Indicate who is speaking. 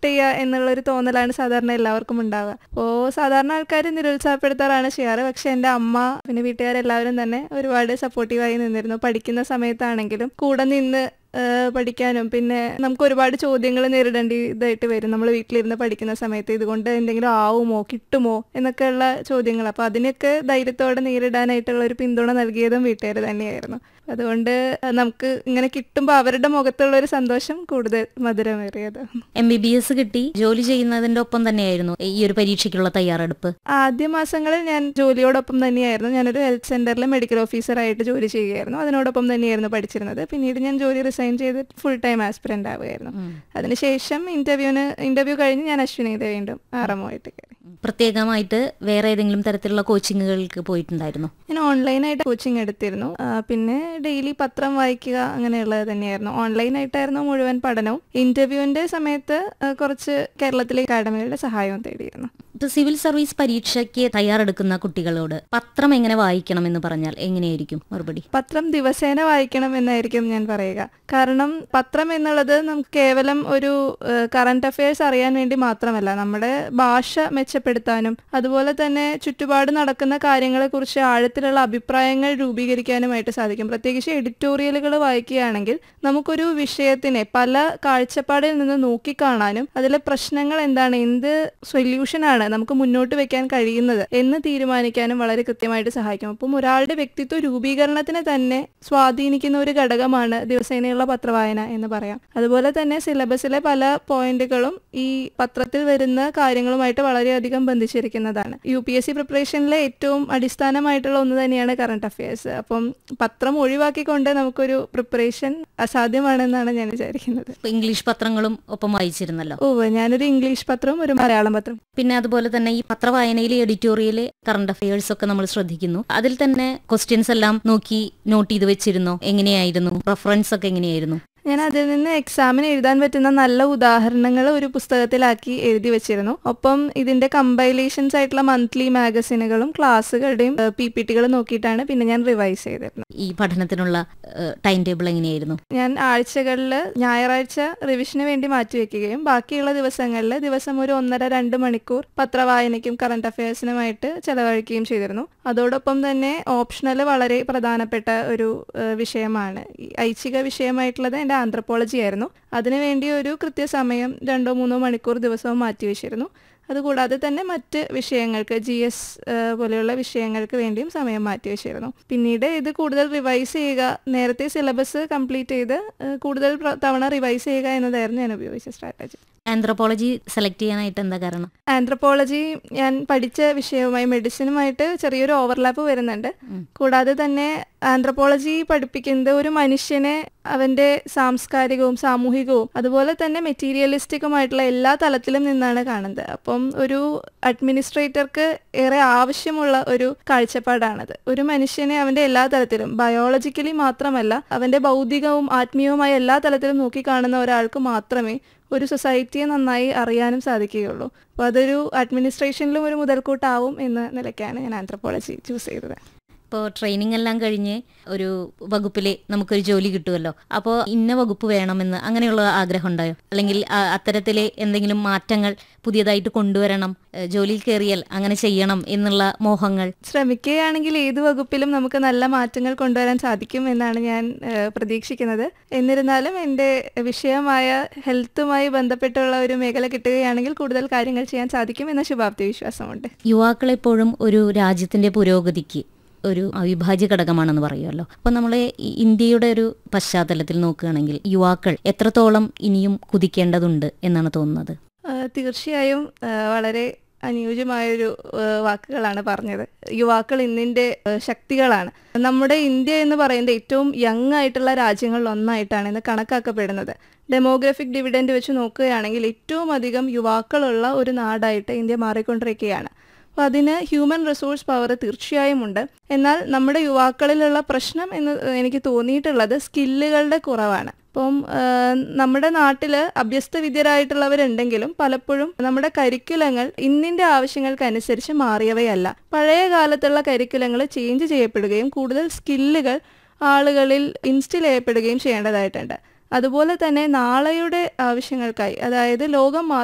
Speaker 1: ചെയ്യുക എന്നുള്ളൊരു തോന്നലാണ് സാധാരണ എല്ലാവർക്കും ഉണ്ടാവുക അപ്പോൾ സാധാരണ ആൾക്കാർ നിരുത്സാഹപ്പെടുത്താറാണ് ചെയ്യാറ് പക്ഷെ എൻ്റെ അമ്മ പിന്നെ വീട്ടുകാരെല്ലാവരും തന്നെ ഒരുപാട് സപ്പോർട്ടീവായി നിന്നിരുന്നു പഠിക്കുന്ന സമയത്താണെങ്കിലും കൂടെ നിന്ന് ഏഹ് പഠിക്കാനും പിന്നെ നമുക്ക് ഒരുപാട് ചോദ്യങ്ങൾ നേരിടേണ്ടതായിട്ട് വരും നമ്മൾ വീട്ടിലിരുന്ന് പഠിക്കുന്ന സമയത്ത് ഇതുകൊണ്ട് എന്തെങ്കിലും ആവുമോ കിട്ടുമോ എന്നൊക്കെയുള്ള ചോദ്യങ്ങൾ അപ്പോൾ അതിനൊക്കെ ധൈര്യത്തോടെ നേരിടാനായിട്ടുള്ള ഒരു പിന്തുണ നൽകിയതും വീട്ടുകാർ തന്നെയായിരുന്നു അതുകൊണ്ട് നമുക്ക് ഇങ്ങനെ കിട്ടുമ്പോൾ അവരുടെ മുഖത്തുള്ള ഒരു സന്തോഷം കൂടുതൽ മധുരമേറിയത്
Speaker 2: എം ബി ബി എസ് കിട്ടി ജോലി ചെയ്യുന്നതിന്റെ ഒപ്പം തന്നെയായിരുന്നു ഈ ഒരു പരീക്ഷയ്ക്കുള്ള തയ്യാറെടുപ്പ്
Speaker 1: ആദ്യ മാസങ്ങളിൽ ഞാൻ ജോലിയോടൊപ്പം തന്നെയായിരുന്നു ഞാനൊരു ഹെൽത്ത് സെന്ററിൽ മെഡിക്കൽ ഓഫീസറായിട്ട് ജോലി ചെയ്യുകയായിരുന്നു അതിനോടൊപ്പം തന്നെയായിരുന്നു പഠിച്ചിരുന്നത് പിന്നീട് ഞാൻ ജോലി റിസൈൻ ചെയ്ത് ഫുൾ ടൈം ആസ്പിറന്റ് ആവുകയായിരുന്നു അതിനുശേഷം ഇന്റർവ്യൂവിന് ഇന്റർവ്യൂ കഴിഞ്ഞ് ഞാൻ അശ്വിനിയുടെ വീണ്ടും ആറമോയിട്ട് കയറി
Speaker 2: പ്രത്യേകമായിട്ട് വേറെ ഏതെങ്കിലും തരത്തിലുള്ള കോച്ചിങ്ങുകൾക്ക് പോയിട്ടുണ്ടായിരുന്നു
Speaker 1: ഞാൻ ഓൺലൈനായിട്ട് കോച്ചിങ് എടുത്തിരുന്നു ആ, പിന്നെ ഡെയിലി പത്രം വായിക്കുക അങ്ങനെയുള്ളത് തന്നെയായിരുന്നു ഓൺലൈനായിട്ടായിരുന്നു മുഴുവൻ പഠനവും ഇന്റർവ്യൂവിന്റെ സമയത്ത് ആ, കുറച്ച് കേരളത്തിലെ അക്കാഡമികളുടെ സഹായവും തേടിയിരുന്നു
Speaker 2: ഇപ്പൊ സിവിൽ സർവീസ് പരീക്ഷയ്ക്ക് തയ്യാറെടുക്കുന്ന കുട്ടികളോട് പത്രം എങ്ങനെ വായിക്കണം എന്ന് പറഞ്ഞാൽ എങ്ങനെയായിരിക്കും മറുപടി
Speaker 1: പത്രം ദിവസേന വായിക്കണം എന്നായിരിക്കും ഞാൻ പറയുക കാരണം പത്രം എന്നുള്ളത് നമുക്ക് കേവലം ഒരു കറണ്ട് അഫയേഴ്സ് അറിയാൻ വേണ്ടി മാത്രമല്ല നമ്മുടെ ഭാഷ മെച്ചപ്പെടുത്താനും അതുപോലെ തന്നെ ചുറ്റുപാട് നടക്കുന്ന കാര്യങ്ങളെക്കുറിച്ച് ആഴത്തിലുള്ള അഭിപ്രായങ്ങൾ രൂപീകരിക്കാനുമായിട്ട് സാധിക്കും പ്രത്യേകിച്ച് എഡിറ്റോറിയലുകൾ വായിക്കുകയാണെങ്കിൽ നമുക്കൊരു വിഷയത്തിനെ പല കാഴ്ചപ്പാടിൽ നിന്ന് നോക്കിക്കാണാനും അതിലെ പ്രശ്നങ്ങൾ എന്താണ് എന്ത് സൊല്യൂഷനാണ് നമുക്ക് മുന്നോട്ട് വെക്കാൻ കഴിയുന്നത് എന്ന് തീരുമാനിക്കാനും വളരെ കൃത്യമായിട്ട് സഹായിക്കും അപ്പം ഒരാളുടെ വ്യക്തിത്വ രൂപീകരണത്തിനെ തന്നെ സ്വാധീനിക്കുന്ന ഒരു ഘടകമാണ് ദിവസേനയുള്ള പത്രവായന എന്ന് പറയാം അതുപോലെ തന്നെ സിലബസിലെ പല പോയിന്റുകളും ഈ പത്രത്തിൽ വരുന്ന കാര്യങ്ങളുമായിട്ട് വളരെയധികം ബന്ധിച്ചിരിക്കുന്നതാണ് യു പി എസ് സി പ്രിപ്പറേഷനിലെ ഏറ്റവും അടിസ്ഥാനമായിട്ടുള്ള ഒന്ന് തന്നെയാണ് കറണ്ട് അഫയേഴ്സ് അപ്പം പത്രം ഒഴിവാക്കിക്കൊണ്ട് നമുക്കൊരു പ്രിപ്പറേഷൻ അസാധ്യമാണെന്നാണ് ഞാൻ വിചാരിക്കുന്നത്
Speaker 2: ഇപ്പൊ ഇംഗ്ലീഷ് പത്രങ്ങളും ഒപ്പം വായിച്ചിരുന്നല്ലോ
Speaker 1: ഓ ഞാനൊരു ഇംഗ്ലീഷ് പത്രവും ഒരു മലയാളം പത്രം
Speaker 2: പിന്നെ അതുപോലെ തന്നെ ഈ പത്രവായനയിലെ എഡിറ്റോറിയല് കറണ്ട് അഫയേഴ്സ് ഒക്കെ നമ്മൾ ശ്രദ്ധിക്കുന്നു അതിൽ തന്നെ ക്വസ്റ്റ്യൻസ് എല്ലാം നോക്കി നോട്ട് ചെയ്ത് വെച്ചിരുന്നോ എങ്ങനെയായിരുന്നു റെഫറൻസ് ഒക്കെ എങ്ങനെയായിരുന്നു
Speaker 1: ഞാൻ അതിൽ നിന്ന് എക്സാമിന് എഴുതാൻ പറ്റുന്ന നല്ല ഉദാഹരണങ്ങൾ ഒരു പുസ്തകത്തിലാക്കി എഴുതി വെച്ചിരുന്നു ഒപ്പം ഇതിന്റെ കമ്പൈലേഷൻസ് ആയിട്ടുള്ള മന്ത്ലി മാഗസിനുകളും ക്ലാസ്സുകളുടെയും പി പി ടികളും നോക്കിയിട്ടാണ് പിന്നെ ഞാൻ റിവൈസ് ചെയ്തിരുന്നത്
Speaker 2: ഈ പഠനത്തിനുള്ള ടൈം ടേബിൾ എങ്ങനെയായിരുന്നു
Speaker 1: ഞാൻ ആഴ്ചകളിൽ ഞായറാഴ്ച റിവിഷന് വേണ്ടി മാറ്റിവെക്കുകയും ബാക്കിയുള്ള ദിവസങ്ങളിൽ ദിവസം ഒരു ഒന്നര രണ്ട് മണിക്കൂർ പത്രവായനയ്ക്കും കറണ്ട് അഫയേഴ്സിനുമായിട്ട് ചെലവഴിക്കുകയും ചെയ്തിരുന്നു അതോടൊപ്പം തന്നെ ഓപ്ഷണൽ വളരെ പ്രധാനപ്പെട്ട ഒരു ഏഹ്, വിഷയമാണ് ഈ ഐച്ഛിക വിഷയമായിട്ടുള്ളത് എൻ്റെ ആന്ത്രപ്പോളജി ആയിരുന്നു അതിനുവേണ്ടി ഒരു കൃത്യസമയം രണ്ടോ മൂന്നോ മണിക്കൂർ ദിവസവും മാറ്റിവെച്ചിരുന്നു അതുകൂടാതെ തന്നെ മറ്റ് വിഷയങ്ങൾക്ക് ജി എസ് പോലെയുള്ള വിഷയങ്ങൾക്ക് വേണ്ടിയും സമയം മാറ്റിവെച്ചിരുന്നു പിന്നീട് ഇത് കൂടുതൽ റിവൈസ് ചെയ്യുക നേരത്തെ സിലബസ് കംപ്ലീറ്റ് ചെയ്ത് ഏഹ്, കൂടുതൽ പ്ര- തവണ റിവൈസ് ചെയ്യുക എന്നതായിരുന്നു ഞാൻ ഉപയോഗിച്ച സ്ട്രാറ്റജി
Speaker 2: ആന്ത്രപ്പോളജി സെലക്ട് ചെയ്യാനായിട്ട് എന്താ കാരണം
Speaker 1: ആന്ത്രപ്പോളജി ഞാൻ പഠിച്ച വിഷയവുമായി മെഡിസിനുമായിട്ട് ചെറിയൊരു ഓവർലാപ്പ് വരുന്നുണ്ട് കൂടാതെ തന്നെ ആന്ത്രപ്പോളജി പഠിപ്പിക്കുന്നത് ഒരു മനുഷ്യനെ അവന്റെ സാംസ്കാരികവും സാമൂഹികവും അതുപോലെ തന്നെ മെറ്റീരിയലിസ്റ്റിക്കുമായിട്ടുള്ള എല്ലാ തലത്തിലും നിന്നാണ് കാണുന്നത് അപ്പം ഒരു അഡ്മിനിസ്ട്രേറ്റർക്ക് ഏറെ ആവശ്യമുള്ള ഒരു കാഴ്ചപ്പാടാണത് ഒരു മനുഷ്യനെ അവന്റെ എല്ലാ തലത്തിലും ബയോളജിക്കലി മാത്രമല്ല അവന്റെ ഭൗതികവും ആത്മീയവുമായ എല്ലാ തലത്തിലും നോക്കിക്കാണുന്ന ഒരാൾക്ക് മാത്രമേ ഒരു സൊസൈറ്റിയെ നന്നായി അറിയാനും സാധിക്കുകയുള്ളൂ അപ്പോൾ അതൊരു അഡ്മിനിസ്ട്രേഷനിലും ഒരു മുതൽക്കൂട്ടാവും എന്ന നിലയ്ക്കാണ് ഞാൻ ആന്ത്രപ്പോളജി ചൂസ് ചെയ്തത്
Speaker 2: ഇപ്പോൾ ട്രെയിനിങ് എല്ലാം കഴിഞ്ഞ് ഒരു വകുപ്പിൽ നമുക്കൊരു ജോലി കിട്ടുമല്ലോ അപ്പോൾ ഇന്ന വകുപ്പ് വേണമെന്ന് അങ്ങനെയുള്ള ആഗ്രഹം ഉണ്ടായോ അല്ലെങ്കിൽ ആ- അത്തരത്തിലെ എന്തെങ്കിലും മാറ്റങ്ങൾ പുതിയതായിട്ട് കൊണ്ടുവരണം ഏഹ് ജോലിയിൽ കയറിയാൽ അങ്ങനെ ചെയ്യണം എന്നുള്ള മോഹങ്ങൾ
Speaker 1: ശ്രമിക്കുകയാണെങ്കിൽ ഏത് വകുപ്പിലും നമുക്ക് നല്ല മാറ്റങ്ങൾ കൊണ്ടുവരാൻ സാധിക്കും എന്നാണ് ഞാൻ ഏഹ്, പ്രതീക്ഷിക്കുന്നത് എന്നിരുന്നാലും എൻ്റെ വിഷയമായ ഹെൽത്തുമായി ബന്ധപ്പെട്ടുള്ള ഒരു മേഖല കിട്ടുകയാണെങ്കിൽ കൂടുതൽ കാര്യങ്ങൾ ചെയ്യാൻ സാധിക്കും എന്ന ശുഭാപ്തി വിശ്വാസമുണ്ട്
Speaker 2: യുവാക്കളെപ്പോഴും ഒരു രാജ്യത്തിന്റെ പുരോഗതിക്ക് ഒരു അവിഭാജ്യ ഘടകമാണെന്ന് പറയുമല്ലോ അപ്പോൾ നമ്മൾ ഇന്ത്യയുടെ ഒരു പശ്ചാത്തലത്തിൽ നോക്കുകയാണെങ്കിൽ യുവാക്കൾ എത്രത്തോളം ഇനിയും കുതിക്കേണ്ടതുണ്ട് എന്നാണ് തോന്നുന്നത്
Speaker 1: ആഹ് തീർച്ചയായും ആഹ് വളരെ അനുയോജ്യമായൊരു ആഹ് വാക്കുകളാണ് പറഞ്ഞത് യുവാക്കൾ ഇന്നിൻ്റെ ആഹ് ശക്തികളാണ് നമ്മുടെ ഇന്ത്യ എന്ന് പറയുന്നത് ഏറ്റവും യങ് ആയിട്ടുള്ള രാജ്യങ്ങളിൽ ഒന്നായിട്ടാണ് ഇന്ന് കണക്കാക്കപ്പെടുന്നത് ഡെമോഗ്രഫിക് ഡിവിഡൻഡ് വെച്ച് നോക്കുകയാണെങ്കിൽ ഏറ്റവും അധികം യുവാക്കളുള്ള ഒരു നാടായിട്ട് ഇന്ത്യ മാറിക്കൊണ്ടിരിക്കുകയാണ് അപ്പോൾ അതിന് ഹ്യൂമൻ റിസോഴ്സ് പവർ തീർച്ചയായും ഉണ്ട് എന്നാൽ നമ്മുടെ യുവാക്കളിലുള്ള പ്രശ്നം എന്ന് എനിക്ക് തോന്നിയിട്ടുള്ളത് സ്കില്ലുകളുടെ കുറവാണ് അപ്പം ആ, നമ്മുടെ നാട്ടിൽ അഭ്യസ്ത വിദ്യരായിട്ടുള്ളവരുണ്ടെങ്കിലും പലപ്പോഴും നമ്മുടെ കരിക്കുലങ്ങൾ ഇന്നിന്റെ ആവശ്യങ്ങൾക്കനുസരിച്ച് മാറിയവയല്ല പഴയ കാലത്തുള്ള കരിക്കുലങ്ങൾ ചേഞ്ച് ചെയ്യപ്പെടുകയും കൂടുതൽ സ്കില്ലുകൾ ആളുകളിൽ ഇൻസ്റ്റിൽ ചെയ്യപ്പെടുകയും ചെയ്യേണ്ടതായിട്ടുണ്ട് അതുപോലെ തന്നെ നാളെയുടെ ആവശ്യങ്ങൾക്കായി അതായത് ലോകം